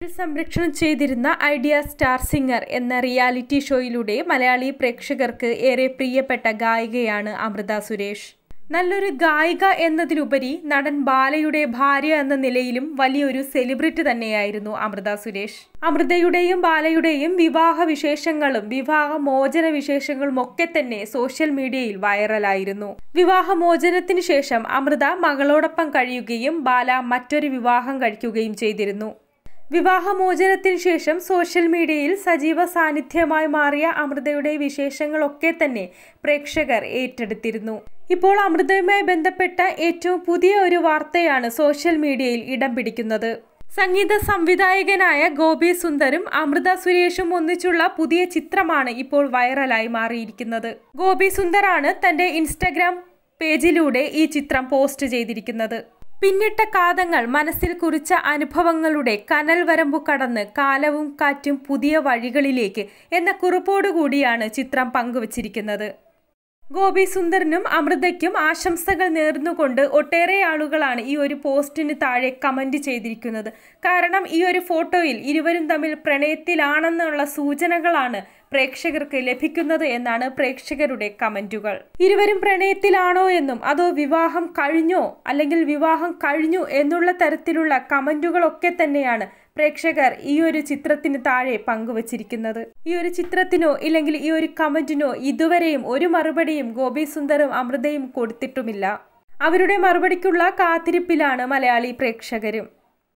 സംരക്ഷണം ചെയ്തിരുന്ന Idea Star Singer എന്ന റിയാലിറ്റി ഷോയിലൂടെ മലയാളി പ്രേക്ഷകർക്ക് ഏറെ പ്രിയപ്പെട്ട ഗായികയാണ് അമൃത സുരേഷ് നല്ലൊരു ഗായിക എന്നതിലുപരി നടൻ ബാലയുടെ ഭാര്യ എന്ന നിലയിലും വലിയൊരു സെലിബ്രിറ്റി തന്നെയായിരുന്നു അമൃത സുരേഷ് അമൃതയുടെയും ബാലയുടെയും വിവാഹ വിശേഷങ്ങളും വിവാഹ മോചന വിശേഷങ്ങളും ഒക്കെ തന്നെ സോഷ്യൽ മീഡിയയിൽ വൈറലായിരുന്നു വിവാഹമോചനത്തിന് ശേഷം അമൃത മകളോടൊപ്പം കഴിയുകയും ബാല മറ്റൊരു വിവാഹം കഴിക്കുകയും ചെയ്തിരുന്നു വിവാഹമോചനത്തിന് ശേഷം സോഷ്യൽ മീഡിയയിൽ സജീവ സാന്നിധ്യമായി മാറിയ അമൃതയുടെ വിശേഷങ്ങളൊക്കെ തന്നെ പ്രേക്ഷകർ ഏറ്റെടുത്തിരുന്നു ഇപ്പോൾ അമൃതയുമായി ബന്ധപ്പെട്ട ഏറ്റവും പുതിയ ഒരു വാർത്തയാണ് സോഷ്യൽ മീഡിയയിൽ ഇടം പിടിക്കുന്നത് സംഗീത സംവിധായകനായ ഗോപി സുന്ദരും അമൃത സുരേഷും ഒന്നിച്ചുള്ള പുതിയ ചിത്രമാണ് ഇപ്പോൾ വൈറലായി മാറിയിരിക്കുന്നത് ഗോപി സുന്ദറാണ് തന്റെ ഇൻസ്റ്റഗ്രാം പേജിലൂടെ ഈ ചിത്രം പോസ്റ്റ് ചെയ്തിരിക്കുന്നത് പിന്നിട്ട കാതങ്ങൾ മനസ്സിൽ കുറിച്ച അനുഭവങ്ങളുടെ കനൽ വരമ്പു കടന്ന് കാലവും കാറ്റും പുതിയ വഴികളിലേക്ക് എന്ന കുറിപ്പോടുകൂടിയാണ് ചിത്രം പങ്കുവച്ചിരിക്കുന്നത് ഗോപി സുന്ദറിനും അമൃതയ്ക്കും ആശംസകൾ നേർന്നുകൊണ്ട് ഒട്ടേറെ ആളുകളാണ് ഈ ഒരു പോസ്റ്റിന് താഴെ കമന്റ് ചെയ്തിരിക്കുന്നത് കാരണം ഈ ഒരു ഫോട്ടോയിൽ ഇരുവരും തമ്മിൽ പ്രണയത്തിലാണെന്നുള്ള സൂചനകളാണ് പ്രേക്ഷകർക്ക് ലഭിക്കുന്നത് എന്നാണ് പ്രേക്ഷകരുടെ കമന്റുകൾ ഇരുവരും പ്രണയത്തിലാണോ എന്നും അതോ വിവാഹം കഴിഞ്ഞോ അല്ലെങ്കിൽ വിവാഹം കഴിഞ്ഞു എന്നുള്ള തരത്തിലുള്ള കമന്റുകളൊക്കെ തന്നെയാണ് പ്രേക്ഷകർ ഈ ഒരു ചിത്രത്തിന് താഴെ പങ്കുവച്ചിരിക്കുന്നത് ഈ ഒരു ചിത്രത്തിനോ ഇല്ലെങ്കിൽ ഈ ഒരു കമന്റിനോ ഇതുവരെയും ഒരു മറുപടിയും ഗോപി സുന്ദറും അമൃതയും കൊടുത്തിട്ടുമില്ല അവരുടെ മറുപടിക്കുള്ള കാത്തിരിപ്പിലാണ് മലയാളി പ്രേക്ഷകരും